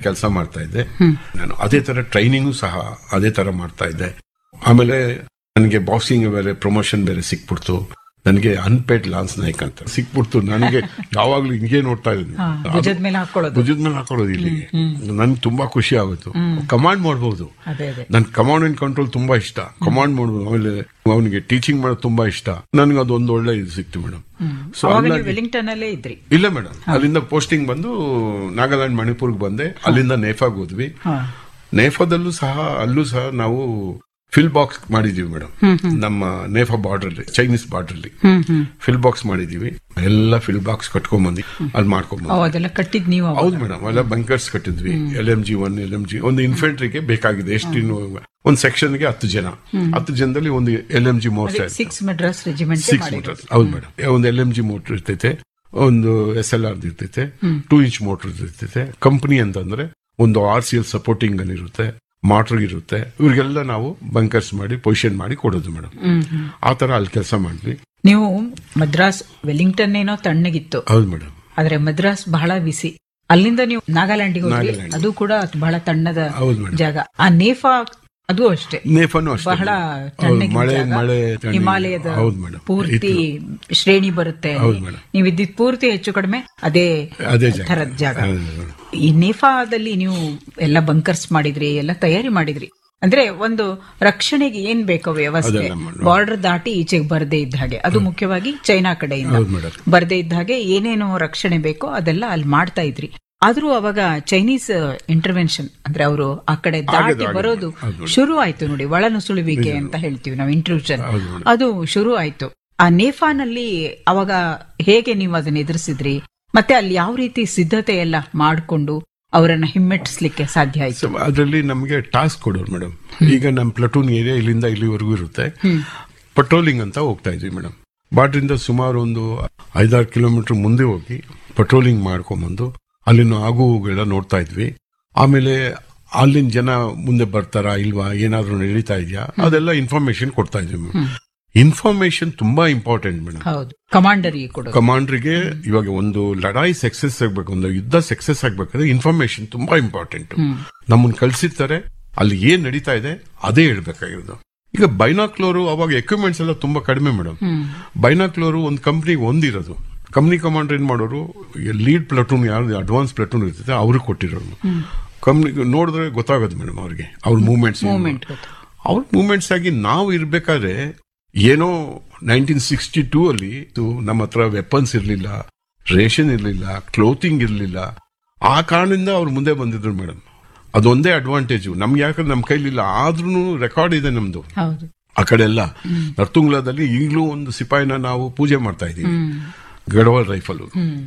ಕೆಲಸ ಮಾಡ್ತಾ ಇದ್ದೆ ನಾನು ಅದೇ ತರ ಟ್ರೈನಿಂಗು ಸಹ ಅದೇ ತರ ಮಾಡ್ತಾ ಇದ್ದೆ ಆಮೇಲೆ ನನಗೆ ಬಾಕ್ಸಿಂಗ್ ಬೇರೆ ಪ್ರಮೋಷನ್ ಬೇರೆ ಸಿಕ್ಬಿಡ್ತು ನನಗೆ ಅನ್ಪೇಡ್ ಲಾನ್ಸ್ ನಾಯ್ಕ್ ಅಂತ ಸಿಕ್ಬಿಡ್ತು ನನಗೆ ಯಾವಾಗ್ಲೂ ಹಿಂಗೆ ನೋಡ್ತಾ ಇದ್ದೀನಿ ಹಾ, ಭುಜದ ಮೇಲೆ ಹಾಕೊಳ್ಳೋದು ಭುಜದ ಮೇಲೆ ಹಾಕೊಳ್ಳೋದು ಇಲ್ಲಿಗೆ ನನ್ಗೆ ತುಂಬಾ ಖುಷಿ ಆಗುತ್ತೆ ಕಮಾಂಡ್ ಮಾಡ್ಬೋದು ಅದೇ ಅದೇ ನನ್ ಕಮಾಂಡ್ ಅಂಡ್ ಕಂಟ್ರೋಲ್ ತುಂಬಾ ಇಷ್ಟ ಕಮಾಂಡ್ ಮಾಡ್ಬೋದು ಆಮೇಲೆ ಅವನಿಗೆ ಟೀಚಿಂಗ್ ಮಾಡೋದು ತುಂಬಾ ಇಷ್ಟ ನನಗೆ ಅದೊಂದು ಒಳ್ಳೆ ಇದು ಸಿಕ್ತು ಮೇಡಮ್ ಸೊ ಅವಾಗ ಹಂಗಾಗಿ ನೀವು ವೆಲ್ಲಿಂಗ್ಟನ್ ಅಲ್ಲೇ ಇದ್ರಿ ಇಲ್ಲ ಮೇಡಮ್ ಅಲ್ಲಿಂದ ಪೋಸ್ಟಿಂಗ್ ಬಂದು ನಾಗಾಲ್ಯಾಂಡ್ ಮಣಿಪುರ್ಗೆ ಬಂದೆ ಅಲ್ಲಿಂದ ನೇಫಾಗ್ ಹೋದ್ವಿ ಹಾ ನೇಫಾದಲ್ಲೂ ಸಹ ಅಲ್ಲೂ ಸಹ ನಾವು ಫಿಲ್ ಬಾಕ್ಸ್ ಮಾಡಿದೀವಿ ಮೇಡಮ್ ನಮ್ಮ ನೇಫಾ ಬಾರ್ಡರ್ ಅಲ್ಲಿ ಚೈನೀಸ್ ಬಾರ್ಡರ್ ಅಲ್ಲಿ ಹ್ಮ್ ಹ್ಮ್ ಫಿಲ್ ಬಾಕ್ಸ್ ಮಾಡಿದೀವಿ ಎಲ್ಲ ಫಿಲ್ ಬಾಕ್ಸ್ ಕಟ್ಕೊಂಡ್ಬಂದಿ ಅಲ್ಲಿ ಮಾಡ್ಕೊಂಡ್ ಓ ಅದೆಲ್ಲ ಕಟ್ಟಿದ್ ನೀವು ಅವಾಗ? ಹೌದು ಮೇಡಮ್ ಎಲ್ಲ ಬಂಕರ್ಸ್ ಕಟ್ಟಿದ್ವಿ L M G one L M G ಒಂದು ಇನ್ಫೆಂಟ್ರಿಗೆ ಬೇಕಾಗಿದೆ ಎಷ್ಟು ಇನ್ನು ಒಂದು ಸೆಕ್ಷನ್ಗೆ ಹತ್ತು ಜನ ಹತ್ತು ಜನದಲ್ಲಿ ಒಂದು L M G mortar six Madras regiment six mortar ಹೌದು ಮೇಡಮ್ ಒಂದು ಎಲ್ ಎಂ ಜಿ ಮೋಟರ್ ಇರ್ತೈತೆ ಒಂದು ಎಸ್ ಎಲ್ ಆರ್ ಇರ್ತೈತೆ ಟೂ ಇಂಚ್ ಮೋಟರ್ ಇರ್ತೈತೆ ಕಂಪನಿ ಅಂತಂದ್ರೆ ಒಂದು ಆರ್ ಸಿ ಎಲ್ ಸಪೋರ್ಟಿಂಗ್ ಅಲ್ಲಿ ಇರುತ್ತೆ ಮಾಟರ್ ಇರುತ್ತೆ ಇವ್ರಿಗೆಲ್ಲ ನಾವು ಬಂಕರ್ಸ್ ಮಾಡಿ ಪೊಸಿಷನ್ ಮಾಡಿ ಕೊಡೋದು ಮೇಡಮ್ ಆ ತರ ಅಲ್ಲಿ ಕೆಲಸ ಮಾಡಿದ್ವಿ ನೀವು ಮದ್ರಾಸ್ ವೆಲ್ಲಿಂಗ್ಟನ್ ಏನೋ ತಣ್ಣಗಿತ್ತು ಹೌದು ಮೇಡಮ್ ಆದ್ರೆ ಮದ್ರಾಸ್ ಬಹಳ ಬಿಸಿ ಅಲ್ಲಿಂದ ನೀವು ನಾಗಾಲ್ಯಾಂಡಿಗೆ ಹೋದ್ರಿ ನಾಗಾಲ್ಯಾಂಡ್. ಅದು ಕೂಡ ಬಹಳ ತಣ್ಣದ ಹೌದು ಮೇಡಮ್ ಜಾಗ ಆ ನೇಫಾ ಅದು ಅಷ್ಟೇ ನೇಫನು ಅಷ್ಟೇ ಬಹಳ ಹೌದು, ತಣ್ಣಗಿನ ಮಳೆ ಜಾಗ. ಮಳೆ ತಣ್ಣಗೆ. ಹಿಮಾಲಯದ ಹೌದು ಮೇಡಮ್ ಪೂರ್ತಿ ಶ್ರೇಣಿ ಬರುತ್ತೆ ಹೌದು ಮೇಡಮ್. ನೀವು ಇದ್ದಿದ್ ಪೂರ್ತಿ ಹೆಚ್ಚು ಕಡಿಮೆ ಅದೇ ಅದೇ ಜಾಗ ಥರದ ಜಾಗ ಹೌದು ಮೇಡಮ್. ಈ ನೇಫಾದಲ್ಲಿ ನೀವು ಎಲ್ಲ ಬಂಕರ್ಸ್ ಮಾಡಿದ್ರಿ ಎಲ್ಲ ತಯಾರಿ ಮಾಡಿದ್ರಿ ಅಂದ್ರೆ ಒಂದು ರಕ್ಷಣೆಗೆ ಏನ್ ಬೇಕೋ ವ್ಯವಸ್ಥೆ ಅದೆಲ್ಲ ಮಾಡಿ- ಬಾರ್ಡರ್ ದಾಟಿ ಈಚೆಗೆ ಬರದೇ ಇದ್ದ ಹಾಗೆ ಅದು ಮುಖ್ಯವಾಗಿ ಚೈನಾ ಕಡೆಯಿಂದ ಹೌದು ಮೇಡಮ್ ಬರದೇ ಇದ್ದ ಹಾಗೆ ಏನೇನು ರಕ್ಷಣೆ ಬೇಕೋ ಅದೆಲ್ಲ ಅಲ್ಲಿ ಮಾಡ್ತಾ ಇದ್ರಿ ಆದ್ರೂ ಅವಾಗ ಚೈನೀಸ್ ಇಂಟರ್ವೆನ್ಷನ್ ಅಂದ್ರೆ ಅವರು ಆ ಕಡೆ ದಾಟಿ ಆಗದು, ಬರೋದು ಹೌದು. ಶುರು ಆಯ್ತು ನೋಡಿ ಒಳನುಸುಳುವಿಕೆ ಅಂತ ಹೇಳ್ತೀವಿ ನಾವು ಇಂಟ್ರೂಷನ್ ಹೌದು ಮೇಡಮ್. ಅದು ಶುರು ಆಯ್ತು ಆ ನೇಫಾನಲ್ಲಿ ಅವಾಗ ಹೇಗೆ ನೀವು ಅದನ್ನ ಎದುರಿಸಿದ್ರಿ ಮತ್ತೆ ಅಲ್ಲಿ ಯಾವ ರೀತಿ ಸಿದ್ಧತೆ ಎಲ್ಲ ಮಾಡಿಕೊಂಡು ಅವರನ್ನ ಹಿಮ್ಮೆಟ್ಟಿಸ್ಲಿಕ್ಕೆ ಸಾಧ್ಯ ಆಯ್ತು ಅದರಲ್ಲಿ ನಮಗೆ ಟಾಸ್ಕ್ ಕೊಡೋರು ಮೇಡಮ್ ಈಗ ನಮ್ಮ ಪ್ಲಟೂನ್ ಏರಿಯಾ ಇಲ್ಲಿಂದ ಇಲ್ಲಿವರೆಗೂ ಇರುತ್ತೆ ಪಟ್ರೋಲಿಂಗ್ ಅಂತ ಹೋಗ್ತಾ ಇದ್ವಿ ಮೇಡಮ್ ಬಾರ್ಡ್ರಿಂದ ಸುಮಾರು ಒಂದು ಐದಾರು ಕಿಲೋಮೀಟರ್ ಮುಂದೆ ಹೋಗಿ ಪಟ್ರೋಲಿಂಗ್ ಮಾಡ್ಕೊಂಬಂದು ಅಲ್ಲಿನ ಆಗು ಹೋಗುಗಳ ನೋಡ್ತಾ ಇದ್ವಿ ಆಮೇಲೆ ಅಲ್ಲಿನ ಜನ ಮುಂದೆ ಬರ್ತಾರಾ ಇಲ್ವಾ ಏನಾದ್ರೂ ನಡೀತಾ ಇದೆಯಾ ಅದೆಲ್ಲ ಇನ್ಫಾರ್ಮೇಶನ್ ಕೊಡ್ತಾ ಇದ್ವಿ ಮೇಡಮ್ ಇನ್ಫಾರ್ಮೇಶನ್ ತುಂಬಾ ಇಂಪಾರ್ಟೆಂಟ್ ಮೇಡಮ್ ಹೌದು ಕಮಾಂಡರಿಗೆ ಕೊಡೋದು ಕಮಾಂಡ್ರಿಗೆ ಇವಾಗ ಒಂದು ಲಡಾಯಿ ಸಕ್ಸಸ್ ಆಗ್ಬೇಕು ಒಂದು ಯುದ್ಧ ಸಕ್ಸಸ್ ಆಗ್ಬೇಕಾದ್ರೆ ಇನ್ಫಾರ್ಮೇಶನ್ ತುಂಬಾ ಇಂಪಾರ್ಟೆಂಟ್ ನಮ್ಮನ್ನ ಕಳ್ಸಿರ್ತಾರೆ ಅಲ್ಲಿ ಏನ್ ನಡೀತಾ ಇದೆ ಅದೇ ಹೇಳ್ಬೇಕಾಗಿರೋದು ಈಗ ಬೈನಾಕ್ಲೋರು ಅವಾಗ ಎಕ್ವಿಪ್ಮೆಂಟ್ಸ್ ಎಲ್ಲ ತುಂಬಾ ಕಡಿಮೆ ಮೇಡಮ್ ಬೈನಾಕ್ಲೋರು ಒಂದು ಕಂಪ್ನಿಗೆ ಒಂದಿರೋದು ಕಂಪ್ನಿ ಕಮಾಂಡರ್ ಏನ್ ಮಾಡೋರು ಲೀಡ್ ಪ್ಲಟೂನ್ ಯಾರು ಅಡ್ವಾನ್ಸ್ ಪ್ಲಟೂನ್ ಇರ್ತದೆ ಅವ್ರಿಗೆ ಕೊಟ್ಟಿರೋರು ಕಂಪ್ನಿ ನೋಡಿದ್ರೆ ಗೊತ್ತಾಗೋದು ಮೇಡಮ್ ಅವ್ರಿಗೆ ಅವ್ರ ಮೂವ್ಮೆಂಟ್ಸ್ ಮೂವ್ಮೆಂಟ್ ಗೊತ್ತು ಅವ್ರ ಮೂವ್ಮೆಂಟ್ಸ್ ಆಗಿ ನಾವು ಇರ್ಬೇಕಾದ್ರೆ ಏನೋ ನೈನ್ಟೀನ್ ಸಿಕ್ಸ್ಟಿ ಟೂ ಅಲ್ಲಿ ಇದು ನಮ್ಮ ಹತ್ರ ವೆಪನ್ಸ್ ಇರ್ಲಿಲ್ಲ ರೇಷನ್ ಇರ್ಲಿಲ್ಲ ಕ್ಲೋತಿಂಗ್ ಇರ್ಲಿಲ್ಲ ಆ ಕಾರಣದಿಂದ ಅವ್ರು ಮುಂದೆ ಬಂದಿದ್ರು ಮೇಡಮ್ ಅದೊಂದೇ ಅಡ್ವಾಂಟೇಜು ನಮ್ಗೆ ಯಾಕಂದ್ರೆ ನಮ್ಮ ಕೈಲಿಲ್ಲ ಆದ್ರೂ ರೆಕಾರ್ಡ್ ಇದೆ ನಮ್ದು ಹೌದು ಆ ಕಡೆ ಎಲ್ಲ ನರ್ತುಂಗ್ಲದಲ್ಲಿ ಈಗಲೂ ಒಂದು ಸಿಪಾಯಿನ ನಾವು ಪೂಜೆ ಮಾಡ್ತಾ ಇದೀವಿ ಗಡವಾಲ್ ರೈಫಲ್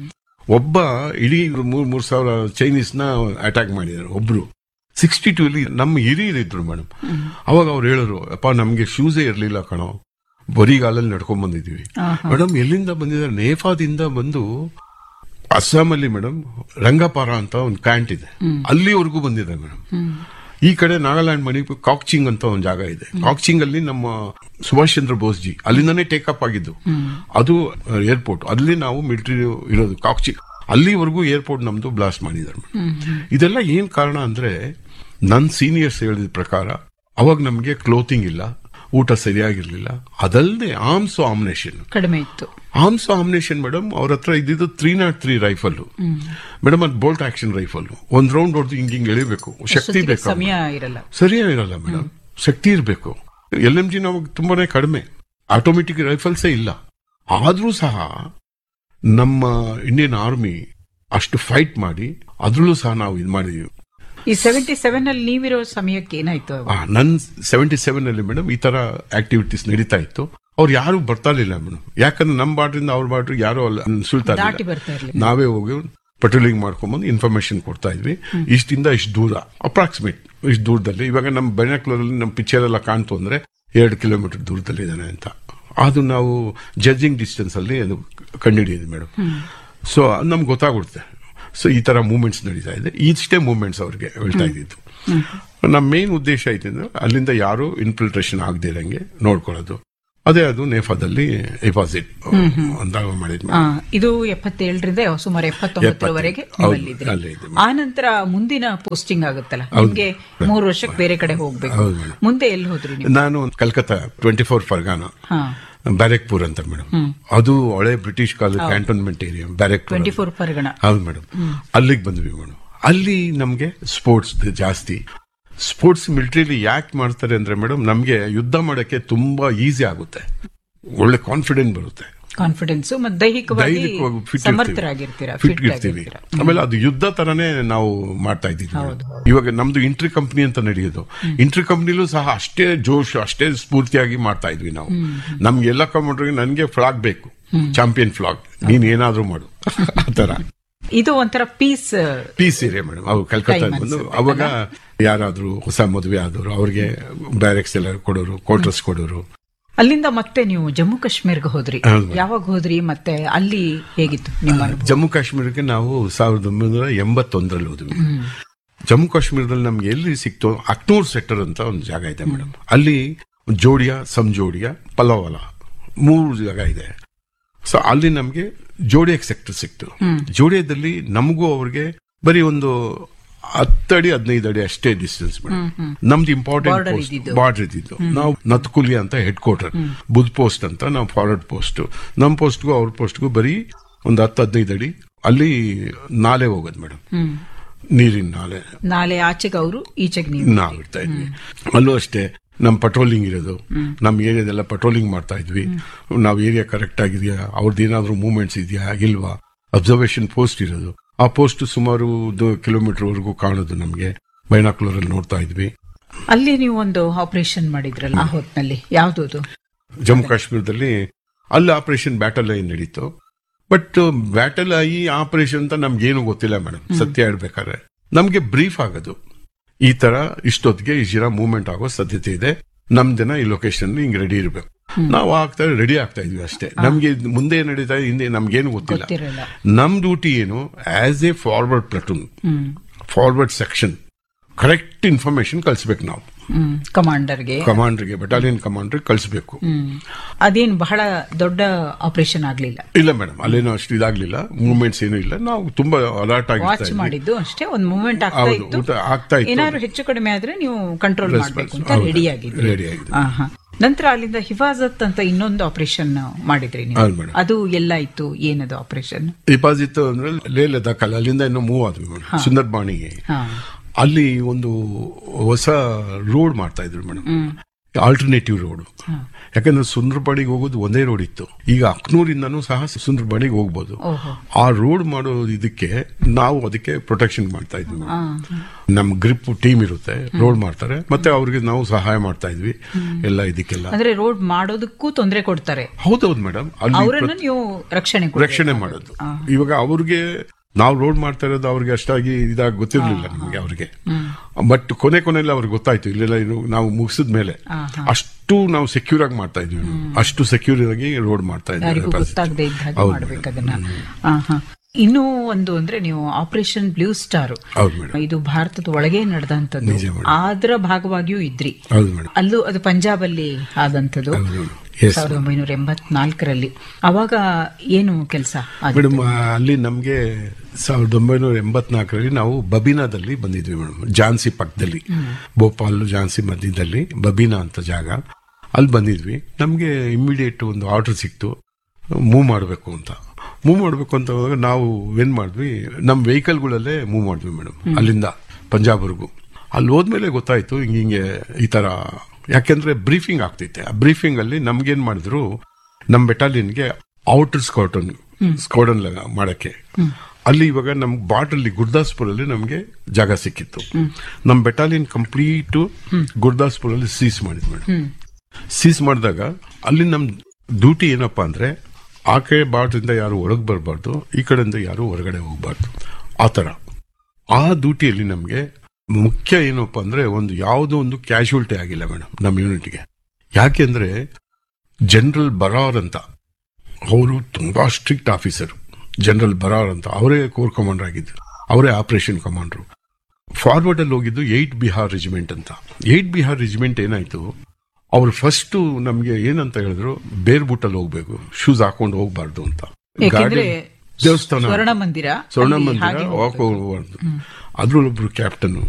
ಒಬ್ಬ ಇಡೀ ಮೂರ್ ಮೂರ್ ಸಾವಿರ ಚೈನೀಸ್ ನ ಅಟ್ಯಾಕ್ ಮಾಡಿದ್ರು ಒಬ್ರು ಸಿಕ್ಸ್ಟಿ ಟೂ ಅಲ್ಲಿ ನಮ್ಮ ಹಿರಿಯರಿದ್ರು ಮೇಡಮ್ ಅವಾಗ ಅವ್ರು ಹೇಳೋರು ಅಪ್ಪ ನಮ್ಗೆ ಶೂಸೇ ಇರ್ಲಿಲ್ಲ ಕಣೋ ಬರಿಗಾಲಲ್ಲಿ ನಡ್ಕೊಂಡ್ ಬಂದಿದೀವಿ ಮೇಡಮ್ ಎಲ್ಲಿಂದ ಬಂದಿದ್ದಾರೆ ನೇಫಾದಿಂದ ಬಂದು ಅಸ್ಸಾಮಲ್ಲಿ ಮೇಡಮ್ ರಂಗಪಾರ ಅಂತ ಒಂದು ಕ್ಯಾಂಟ್ ಇದೆ ಅಲ್ಲಿವರೆಗೂ ಬಂದಿದೆ ಮೇಡಮ್ ಈ ಕಡೆ ನಾಗಾಲ್ಯಾಂಡ್ ಮಣಿಪುರ್ ಕಾಕ್ಚಿಂಗ್ ಅಂತ ಒಂದು ಜಾಗ ಇದೆ ಕಾಕ್ಚಿಂಗ್ ಅಲ್ಲಿ ನಮ್ಮ ಸುಭಾಷ್ ಚಂದ್ರ ಬೋಸ್ ಜಿ ಅಲ್ಲಿಂದಾನೇ ಟೇಕ್ ಅಪ್ ಆಗಿದ್ದು ಅದು ಏರ್ಪೋರ್ಟ್ ಅಲ್ಲಿ ನಾವು ಮಿಲಿಟರಿ ಇರೋದು ಕಾಕ್ಚಿಂಗ್ ಅಲ್ಲಿವರೆಗೂ ಏರ್ಪೋರ್ಟ್ ನಮ್ದು ಬ್ಲಾಸ್ಟ್ ಮಾಡಿದ್ದಾರೆ ಮೇಡಮ್ ಇದೆಲ್ಲ ಏನ್ ಕಾರಣ ಅಂದ್ರೆ ನನ್ ಸೀನಿಯರ್ಸ್ ಹೇಳಿದ ಪ್ರಕಾರ ಅವಾಗ ನಮ್ಗೆ ಕ್ಲೋತಿಂಗ್ ಇಲ್ಲ ಊಟ ಸರಿಯಾಗಿರ್ಲಿಲ್ಲ ಅದಲ್ಲದೆ ಆರ್ಮ್ಸ್ ಆಮ್ನೇಷನ್ ಕಡಿಮೆ ಇತ್ತು ಆರ್ಮ್ಸ್ ಆಮ್ನೇಷನ್ ಮೇಡಮ್ ಅವ್ರ ಹತ್ರ ಇದ್ದಿದ್ದು three nought three rifle madam ಅದು ಬೋಲ್ಟ್ ಆಕ್ಷನ್ ರೈಫಲ್ ಒಂದ್ ರೌಂಡ್ ಹೊಡೆದು ಹಿಂಗ್ ಹಿಂಗ್ ಎಳಿಬೇಕು ಶಕ್ತಿ ಅಷ್ಟೊತ್ತಿಗೆ ಬೇಕು ಸಮಯ ಇರಲ್ಲ ಸರಿಯಾಗಿರಲ್ಲ ಮೇಡಮ್ ಶಕ್ತಿ ಇರಬೇಕು ಎಲ್ ಎಂ ಜಿ ನಮಗೆ ತುಂಬಾನೇ ಕಡಿಮೆ ಆಟೋಮೆಟಿಕ್ ರೈಫಲ್ಸೇ ಇಲ್ಲ ಆದ್ರೂ ಸಹ ನಮ್ಮ ಇಂಡಿಯನ್ ಆರ್ಮಿ ಅಷ್ಟು ಫೈಟ್ ಮಾಡಿ ಅದ್ರಲ್ಲೂ ಸಹ ನಾವು ಇದು ಮಾಡಿದೀವಿ ಈ ಸೆವೆಂಟಿ ಸೆವೆನ್ ಅಲ್ಲಿ ನೀವಿರೋ ಸಮಯಕ್ಕೆ ಏನಾಯ್ತು ಅವಾಗ? ಆ, ನನ್ ಸೆವೆಂಟಿ ಸೆವೆನ್ ಅಲ್ಲಿ ಮೇಡಮ್ ಈ ತರ ಆಕ್ಟಿವಿಟೀಸ್ ನಡೀತಾ ಇತ್ತು ಅವ್ರು ಯಾರು ಬರ್ತಾ ಇರ್ಲಿಲ್ಲ ಮೇಡಮ್ ಯಾಕಂದ್ರೆ ನಮ್ಮ ಬಾರ್ಡ್ರಿಂದ ಅವ್ರ ಬಾರ್ಡ್ರ್ ಯಾರು ಅಲ್ಲ ಸುಳ್ತಾ ದಾಟಿ ಇರ್ಲಿಲ್ಲ ಬರ್ತಾ ಇರ್ಲಿಲ್ಲ ನಾವೇ ಹೋಗಿ ಪೆಟ್ರೋಲಿಂಗ್ ಮಾಡ್ಕೊಂಡ್ಬಂದು ಇನ್ಫಾರ್ಮೇಶನ್ ಕೊಡ್ತಾ ಇದ್ವಿ ಇಷ್ಟಿಂದ ಇಷ್ಟು ದೂರ ಅಪ್ರಾಕ್ಸಿಮೇಟ್ ಇಷ್ಟು ದೂರದಲ್ಲಿ ಇವಾಗ ನಮ್ಮ ಬೈನಾಕ್ಲರಲ್ಲಿ ನಮ್ಮ ಪಿಕ್ಚರ್ ಎಲ್ಲ ಕಾಣ್ತು ಅಂದ್ರೆ ಎರಡು ಕಿಲೋಮೀಟರ್ ದೂರದಲ್ಲಿ ಇದ್ದಾನೆ ಅಂತ ಅದು ನಾವು ಜಡ್ಜಿಂಗ್ ಡಿಸ್ಟೆನ್ಸ್ ಅಲ್ಲಿ ಅದು ಕಂಡುಹಿಡಿಯೋದು ಮೇಡಮ್ ಸೊ ನಮ್ಗೆ ಗೊತ್ತಾಗುತ್ತೆ ಸೊ ಈ ತರ ಮೂವ್ಮೆಂಟ್ಸ್ ನಡೀತಾ ಇದೆ ಇಷ್ಟೇ ಮೂವ್ಮೆಂಟ್ಸ್ ಅವ್ರಿಗೆ ಹೇಳ್ತಾ ಇದ್ದಿದ್ದು ನಮ್ಮ ಮೇನ್ ಉದ್ದೇಶ ಐತೆ ಅಂದ್ರೆ ಅಲ್ಲಿಂದ ಯಾರು ಇನ್ಫಿಲ್ಟ್ರೇಷನ್ ಆಗದೆ ಇರಂಗೆ ನೋಡ್ಕೊಳ್ಳೋದು ಅದೇ ಅದು ನೇಫಾದಲ್ಲಿ ಡಿಪಾಸಿಟ್ ಅಂತ ಮಾಡಿದ್ವಿ ಆ, ಇದು ಎಪ್ಪತ್ತೇಳರಿಂದ ಸುಮಾರು ಎಪ್ಪತ್ತೊಂಬತ್ತರವರೆಗೆ ಎಪ್ಪತ್ತು. ಹೌದು, ನೀವಲ್ಲಿದ್ದೀರಿ ಅಲ್ಲೇ ಇದ್ದೀವಿ. ಆ ನಂತರ ಮುಂದಿನ ಪೋಸ್ಟಿಂಗ್ ಆಗುತ್ತಲ್ಲ ನಿಮ್ಗೆ ಮೂರು ವರ್ಷಕ್ಕೆ ಬೇರೆ ಕಡೆ ಹೋಗ್ಬೇಕು ಹೌದು ಮೇಡಮ್. ಮುಂದೆ ಎಲ್ಲಿ ಹೋದ್ರಿ ನೀವು ನಾನು ಕಲ್ಕತ್ತಾ ಟ್ವೆಂಟಿ ಫೋರ್ ಫರ್ಗಾನ ಹಾ ಬ್ಯಾರೆಕ್ಪುರ್ ಅಂತ ಮೇಡಮ್ ಅದು ಹಳೆ ಬ್ರಿಟಿಷ್ ಕಾಲದ cantonment area Barrackpore twenty four Pargana ಹೌದು ಮೇಡಮ್ ಅಲ್ಲಿಗೆ ಬಂದ್ವಿ ಮೇಡಮ್ ಅಲ್ಲಿ ನಮ್ಗೆ ಸ್ಪೋರ್ಟ್ಸ್ ಜಾಸ್ತಿ ಸ್ಪೋರ್ಟ್ಸ್ ಮಿಲಿಟರಿಲಿ ಯಾಕೆ ಮಾಡ್ತಾರೆ ಅಂದ್ರೆ ಮೇಡಮ್ ನಮ್ಗೆ ಯುದ್ಧ ಮಾಡಕ್ಕೆ ತುಂಬಾ ಈಸಿ ಆಗುತ್ತೆ ಒಳ್ಳೆ ಕಾನ್ಫಿಡೆಂಟ್ ಬರುತ್ತೆ ಕಾನ್ಫಿಡೆನ್ಸ್ ಮತ್ತೆ ದೈಹಿಕವಾಗಿ ದೈಹಿಕವಾಗಿ fit ಸಮರ್ಥರಾಗಿರ್ತೀರಾ ಫಿಟ್ ಫಿಟ್ ಇರ್ತೀವಿ ಆಗಿರ್ತೀರಾ ಆಮೇಲೆ ಅದು ಯುದ್ಧ ತರನೇ ನಾವು ಮಾಡ್ತಾ ಇದ್ದೀವಿ ಹೌದು, ಇವಾಗ ನಮ್ದು ಇಂಟ್ರಿ ಕಂಪ್ನಿ ಅಂತ ನಡೆಯೋದು ಇಂಟ್ರಿ ಕಂಪ್ನಿಲೂ ಸಹ ಅಷ್ಟೇ ಜೋಶ್ ಅಷ್ಟೇ ಸ್ಫೂರ್ತಿಯಾಗಿ ಮಾಡ್ತಾ ಇದ್ವಿ ನಾವು ನಮ್ಗೆ ಎಲ್ಲ ಕಮಾಂಡ್ರಿಗೆ ನನ್ಗೆ ಫ್ಲಾಗ್ ಬೇಕು ಚಾಂಪಿಯನ್ ಫ್ಲಾಗ್ ನೀನ್ ಏನಾದ್ರೂ ಮಾಡು ಆ ತರ ಇದು ಒಂಥರ ಪೀಸ್ ಪೀಸ್ ಏರಿಯಾ ಮೇಡಮ್ ಅವು ಕಲ್ಕತ್ತಾ Time ಬಂದು ಅನ್ಸುತ್ತೆ ಅವಾಗ ಯಾರಾದ್ರೂ ಹೊಸ ಮದುವೆ ಆದವರು ಅವ್ರಿಗೆ ಬ್ಯಾರೆಕ್ಸ್ ಎಲ್ಲ ಕೊಡೋರು ಕ್ವಾರ್ಟರ್ಸ್ ಕೊಡೋರು ಅಲ್ಲಿಂದ ಮತ್ತೆ ನೀವು ಜಮ್ಮು ಕಾಶ್ಮೀರ್ಗೆ ಹೋದ್ರಿ ಹೌದು. ಯಾವಾಗ ಹೋದ್ರಿ ಮತ್ತೆ ಅಲ್ಲಿ ಹೇಗಿತ್ತು ನಿಮ್ಮ ಅನುಭವ? ಜಮ್ಮು ಕಾಶ್ಮೀರಕ್ಕೆ ನಾವು ಸಾವಿರದ ಒಂಬೈನೂರ ಎಂಬತ್ತೊಂದರಲ್ಲಿ ಹೋದ್ವಿ ಜಮ್ಮು ಕಾಶ್ಮೀರದಲ್ಲಿ ನಮ್ಗೆ ಎಲ್ಲಿ ಸಿಕ್ತು ಅಕ್ನೂರ್ ಸೆಕ್ಟರ್ ಅಂತ ಒಂದು ಜಾಗ ಇದೆ ಮೇಡಮ್ ಅಲ್ಲಿ ಜೋಡಿಯಾ ಸಂಜೋಡಿಯಾ ಪಲವಾಲ ಮೂರು ಜಾಗ ಇದೆ ಸೊ ಅಲ್ಲಿ ನಮ್ಗೆ ಜೋಡಿಯಾಕ್ ಸೆಕ್ಟರ್ ಸಿಕ್ತು ಜೋಡಿಯಾದಲ್ಲಿ ನಮಗೂ ಅವ್ರಿಗೆ ಬರೀ ಒಂದು ಹತ್ತಡಿ ಹದಿನೈದು ಅಡಿ ಅಷ್ಟೇ ಡಿಸ್ಟೆನ್ಸ್ ಮೇಡಮ್ ನಮ್ದು ಇಂಪಾರ್ಟೆಂಟ್ Border ಪೋಸ್ಟ್ ಇದ್ದಿದ್ದು. ಬಾರ್ಡರ್ ಇದ್ದಿದ್ದು ನಾವು ನತ್ಕುಲಿ ಅಂತ ಹೆಡ್ ಕ್ವಾರ್ಟರ್ ಬುದ್ ಪೋಸ್ಟ್ ಅಂತ ನಾವು ಫಾರ್ವರ್ಡ್ ಪೋಸ್ಟ್ ನಮ್ಮ ಪೋಸ್ಟ್ಗೂ ಅವ್ರ ಪೋಸ್ಟ್ಗೂ ಬರೀ ಒಂದು ಹತ್ತು ಹದಿನೈದು ಅಡಿ ಅಲ್ಲಿ ನಾಲೆ ಹೋಗೋದು ಮೇಡಮ್ ಹ್ಮ್ ನೀರಿನ ನಾಲೆ ನಾಳೆ ಆಚೆಗೆ ಅವರು ಈಚೆಗೆ ನೀವು ನಾವು ಇರ್ತಾ ಇದ್ವಿ ಅಲ್ಲೂ ಅಷ್ಟೇ ನಮ್ ಪಟ್ರೋಲಿಂಗ್ ಇರೋದು ನಮ್ ಏರಿಯಾದೆಲ್ಲ ಪಟ್ರೋಲಿಂಗ್ ಮಾಡ್ತಾ ಇದ್ವಿ ನಾವ್ ಏರಿಯಾ ಕರೆಕ್ಟ್ ಆಗಿದೆಯಾ ಅವ್ರದ್ದು ಏನಾದ್ರೂ ಮೂವ್ಮೆಂಟ್ಸ್ ಇದೆಯಾ ಇಲ್ವಾ ಅಬ್ಸರ್ವೇಷನ್ ಪೋಸ್ಟ್ ಇರೋದು ಆ ಪೋಸ್ಟ್ ಸುಮಾರು ಕಿಲೋಮೀಟರ್ ವರೆಗೂ ಕಾಣೋದು ನಮ್ಗೆ ಬೈನಾಕ್ಯುಲರ್ ಅಲ್ಲಿ ನೋಡ್ತಾ ಇದ್ವಿ ಅಲ್ಲಿ ನೀವು ಒಂದು ಆಪರೇಷನ್ ಮಾಡಿದ್ರಲ್ಲ ಆ ಹೊತ್ನಲ್ಲಿ ಯಾವ್ದು ಜಮ್ಮು ಕಾಶ್ಮೀರದಲ್ಲಿ ಅಲ್ಲಿ ಆಪರೇಷನ್ ಬ್ಯಾಟಲ್ ಆಗಿ ನಡೀತು ಬಟ್ ಬ್ಯಾಟಲ್ ಆಗಿ ಆಪರೇಷನ್ ಅಂತ ನಮ್ಗೇನು ಗೊತ್ತಿಲ್ಲ ಮೇಡಮ್ ಸತ್ಯ ಹೇಳ್ಬೇಕಾದ್ರೆ ನಮ್ಗೆ ಬ್ರೀಫ್ ಆಗೋದು ಈ ತರ ಇಷ್ಟೊತ್ತಿಗೆ ಇಷ್ಟು ಜನ ಮೂವ್ಮೆಂಟ್ ಆಗೋ ಸಾಧ್ಯತೆ ಇದೆ ನಮ್ ಜನ ಈ ಲೊಕೇಶನ್ ಹಿಂಗ್ ರೆಡಿ ಇರ್ಬೇಕು ನಾವು ಆಗ್ತಾ ರೆಡಿ ಆಗ್ತಾ ಇದ್ವಿ ಅಷ್ಟೇ ನಮ್ಗೆ ಇದ್ ಮುಂದೆ ಏನ್ ನಡೀತಾ ಇದೆ ಹಿಂದೆ ನಮ್ಗೇನು ಗೊತ್ತಿಲ್ಲ ಗೊತ್ತಿರಲ್ಲ ನಮ್ ಡ್ಯೂಟಿ ಏನು as a forward platoon hmm forward section correct information ಕಳಿಸ್ಬೇಕು ನಾವು ಹ್ಮ್ ಕಮಾಂಡರ್ಗೆ ಕಮಾಂಡರ್ಗೆ ಬಟಾಲಿಯನ್ ಕಮಾಂಡರ್ ಕಳಿಸ್ಬೇಕು ಹ್ಮ್ ಅದೇನ್ ಬಹಳ ದೊಡ್ಡ ಆಪರೇಷನ್ ಆಗ್ಲಿಲ್ಲ ಇಲ್ಲ ಮೇಡಮ್ ಅಲ್ಲೇನೋ ಅಷ್ಟು ಇದಾಗ್ಲಿಲ್ಲ ಮೂವ್ಮೆಂಟ್ಸ್ ಏನೂ ಇಲ್ಲ ನಾವು ತುಂಬಾ ಅಲರ್ಟ್ ಆಗಿರ್ತಾ ವಾಚ್ ಇದ್ವಿ ಮಾಡಿದ್ದು ಅಷ್ಟೇ ಒಂದ್ ಮೂವ್ಮೆಂಟ್ ಆಗ್ತಾ ಹೌದು ಇತ್ತು ಊಟ ಆಗ್ತಾ ಇತ್ತು ಏನಾದ್ರು ಹೆಚ್ಚು ಕಡಿಮೆ ಆದ್ರೆ ನೀವು ಕಂಟ್ರೋಲ್ Response, ಮಾಡ್ಬೇಕು ಅಂತ ಹೌದು. ರೆಡಿ ಆಗಿದ್ರಿ Ready ಆಗಿದ್ವಿ. ಆಹಾ. ನಂತರ ಅಲ್ಲಿಂದ ಹಿಫಾಜತ್ ಅಂತ ಇನ್ನೊಂದು ಆಪರೇಷನ್ ಮಾಡಿದ್ರಿ ನೀವು ಹೌದು ಮೇಡಮ್ ಅದು ಎಲ್ಲ ಇತ್ತು ಏನದು ಆಪರೇಷನ್ ಡಿಪಾಸಿಟ್ ಅಂದ್ರೆ ಲೇ ಲದಾಖ್ ಅಲ್ಲಿ ಅಲ್ಲಿಂದ ಇನ್ನೂ ಮೂವ್ ಆದ್ವಿ ಮೇಡಮ್ ಸುಂದರ್ಬಾಣಿಗೆ ಹಾ ಅಲ್ಲಿ ಒಂದು ಹೊಸ ರೋಡ್ ಮಾಡ್ತಾ ಇದ್ರು ಮೇಡಮ್ ಆಲ್ಟರ್ನೇಟಿವ್ ರೋಡ್ ಯಾಕಂದ್ರೆ ಸುಂದರಬಾಣಿಗೆ ಹೋಗೋದು ಒಂದೇ ರೋಡ್ ಇತ್ತು ಈಗ ಅಕ್ನೂರಿಂದನೂ ಸಹ ಸುಂದರಬಾಣಿಗೆ ಹೋಗ್ಬೋದು ಓಹೋ ಆ ರೋಡ್ ಮಾಡೋ ಇದಕ್ಕೆ ನಾವು ಅದಕ್ಕೆ ಪ್ರೊಟೆಕ್ಷನ್ ಮಾಡ್ತಾ ಇದ್ವಿ ಆ, ನಮ್ ಗ್ರಿಪ್ ಟೀಮ್ ಇರುತ್ತೆ ರೋಡ್ ಮಾಡ್ತಾರೆ ಮತ್ತೆ ಅವ್ರಿಗೆ ನಾವು ಸಹಾಯ ಮಾಡ್ತಾ ಇದ್ವಿ ಎಲ್ಲ ಇದಕ್ಕೆಲ್ಲ ಅಂದ್ರೆ ರೋಡ್ ಮಾಡೋದಕ್ಕೂ ತೊಂದರೆ ಕೊಡ್ತಾರೆ ಹೌದೌದು ಮೇಡಮ್ ಅಲ್ಲಿ ಅವರನ್ನು ನೀವು ರಕ್ಷಣೆ ಕೊಡ್ಬೇಕು. ರಕ್ಷಣೆ ಮಾಡೋದು ಇವಾಗ ಅವ್ರಿಗೆ ನಾವು ರೋಡ್ ಮಾಡ್ತಾ ಇರೋದು ಅವ್ರಿಗೆ ಅಷ್ಟಾಗಿ ಇದಾಗಿ ಗೊತ್ತಿರ್ಲಿಲ್ಲ ನಮಗೆ ಅವ್ರಿಗೆ ಬಟ್ ಕೊನೆ ಕೊನೆಯಲ್ಲಿ ಅವ್ರಿಗೆ ಗೊತ್ತಾಯ್ತು ಇಲ್ಲೆಲ್ಲ ಇದು ನಾವು ಮುಗಿಸಿದ ಮೇಲೆ ಅಷ್ಟು ನಾವು ಸೆಕ್ಯೂರ್ ಆಗಿ ಮಾಡ್ತಾ ಇದ್ವಿ ನಾವು. ಅಷ್ಟು ಸೆಕ್ಯೂರ್ ಆಗಿ ರೋಡ್ ಮಾಡ್ತಾ ಯಾರಿಗೂ ಇದ್ವಿ ಗೊತ್ತಾಗದೆ ಇದ್ದ ಹಾಗೆ ಹೌದು ಮಾಡ್ಬೇಕು ಅದನ್ನ ಆಹಾ. ಇನ್ನೂ ಒಂದು ಅಂದ್ರೆ ನೀವು ಆಪರೇಷನ್ ಬ್ಲೂ ಸ್ಟಾರ್ ಹೌದು ಮೇಡಮ್ ಇದು ಭಾರತದ ಒಳಗೆ ನಡೆದಂತದ್ದು ನಿಜ ಮೇಡಮ್. ಅದರ ಭಾಗವಾಗಿಯೂ ಇದ್ರಿ ಹೌದು ಮೇಡಮ್ ಅಲ್ಲೂ ಅದು ಪಂಜಾಬ್ ಅಲ್ಲಿ ಆದಂತದ್ದು ಹೌದು ಎಸ್ ಸಾವಿರದ ಒಂಬೈನೂರ ಎಂಬತ್ನಾಲ್ಕರಲ್ಲಿ ಅವಾಗ ಏನು ಕೆಲಸ ಮೇಡಮ್ ಅಲ್ಲಿ ನಮ್ಗೆ ಸಾವಿರದ ಒಂಬೈನೂರ ಎಂಬತ್ನಾಲ್ಕರಲ್ಲಿ ನಾವು ಬಬೀನಾದಲ್ಲಿ ಬಂದಿದ್ವಿ ಮೇಡಮ್ ಝಾನ್ಸಿ ಪಕ್ಕದಲ್ಲಿ ಭೋಪಾಲ್ ಝಾನ್ಸಿ ಮಧ್ಯದಲ್ಲಿ ಬಬೀನಾ ಅಂತ ಜಾಗ ಅಲ್ಲಿ ಬಂದಿದ್ವಿ ನಮ್ಗೆ ಇಮ್ಮಿಡಿಯೇಟ್ ಒಂದು ಆರ್ಡರ್ ಸಿಕ್ತು ಮೂವ್ ಮಾಡಬೇಕು ಅಂತ ಮೂವ್ ಮಾಡಬೇಕು ಅಂತ ಹೋದಾಗ ನಾವು ಏನ್ ಮಾಡಿದ್ವಿ ನಮ್ಮ ವೆಹಿಕಲ್ಗಳಲ್ಲೇ ಮೂವ್ ಮಾಡಿದ್ವಿ ಮೇಡಮ್ ಅಲ್ಲಿಂದ ಪಂಜಾಬ್ವರೆಗೂ ಅಲ್ಲಿ ಹೋದ್ಮೇಲೆ ಗೊತ್ತಾಯ್ತು ಹಿಂಗೆ ಹಿಂಗೆ ಈ ತರ ಯಾಕೆಂದ್ರೆ ಬ್ರೀಫಿಂಗ್ ಆಗ್ತೈತೆ ಆ ಬ್ರೀಫಿಂಗ್ ಅಲ್ಲಿ ನಮ್ಗೇನ್ ಮಾಡಿದ್ರು ನಮ್ಮ ಬೆಟಾಲಿಯನ್ಗೆ ಔಟರ್ ಸ್ಕೌಟನ್ ಸ್ಕೌಡನ್ ಮಾಡಕ್ಕೆ ಅಲ್ಲಿ ಇವಾಗ ನಮ್ ಬಾರ್ಡ್ರಲ್ಲಿ ಗುರ್ದಾಸ್ಪುರಲ್ಲಿ ನಮ್ಗೆ ಜಾಗ ಸಿಕ್ಕಿತ್ತು ನಮ್ ಬೆಟಾಲಿಯನ್ ಕಂಪ್ಲೀಟ್ ಗುರ್ದಾಸ್ಪುರಲ್ಲಿ ಸೀಸ್ ಮಾಡಿದ್ವಿ ಮೇಡಮ್ ಸೀಸ್ ಮಾಡಿದಾಗ ಅಲ್ಲಿ ನಮ್ ಡ್ಯೂಟಿ ಏನಪ್ಪಾ ಅಂದ್ರೆ ಆ ಕಡೆ ಬಾರ್ಡ್ರಿಂದ ಯಾರು ಒಳಗೆ ಬರಬಾರ್ದು ಈ ಕಡೆಯಿಂದ ಯಾರು ಹೊರಗಡೆ ಹೋಗ್ಬಾರ್ದು ಆ ತರ ಆ ಡ್ಯೂಟಿಯಲ್ಲಿ ನಮ್ಗೆ ಮುಖ್ಯ ಏನಪ್ಪ ಅಂದ್ರೆ ಒಂದು ಯಾವುದೋ ಒಂದು ಕ್ಯಾಶುವಲ್ಟಿ ಆಗಿಲ್ಲ ಮೇಡಮ್ ನಮ್ಮ ಯೂನಿಟ್ಗೆ ಯಾಕೆಂದ್ರೆ ಜನರಲ್ ಬರಾರ್ ಅಂತ ಅವರು ತುಂಬಾ ಸ್ಟ್ರಿಕ್ಟ್ ಆಫೀಸರ್ ಜನರಲ್ ಬರಾರ್ ಅಂತ ಅವರೇ ಕೋರ್ ಕಮಾಂಡರ್ ಆಗಿದ್ರು ಅವರೇ ಆಪರೇಷನ್ ಕಮಾಂಡರ್ ಫಾರ್ವರ್ಡ್ ಅಲ್ಲಿ ಹೋಗಿದ್ದು ಏಟ್ ಬಿಹಾರ್ ರೆಜಿಮೆಂಟ್ ಅಂತ ಏಟ್ ಬಿಹಾರ್ ರೆಜಿಮೆಂಟ್ ಏನಾಯ್ತು ಅವ್ರು ಫಸ್ಟ್ ನಮ್ಗೆ ಏನಂತ ಹೇಳಿದ್ರು ಬೇರ್ ಬುಟ್ಟಲ್ಲಿ ಹೋಗ್ಬೇಕು ಶೂಸ್ ಹಾಕೊಂಡು ಹೋಗ್ಬಾರ್ದು ಅಂತ ಯಾಕೆಂದ್ರೆ ಗಾಡಿ- ದೇವಸ್ಥಾನ ಸ್ವರ್ಣ ಮಂದಿರ ಸ್ವರ್ಣ ಅಲ್ಲಿ ಮಂದಿರ ಹಾಗೆ ಹೋಗ್ಬಾರ್ದು ಅದ್ರಲ್ಲೊಬ್ರು ಕ್ಯಾಪ್ಟನ್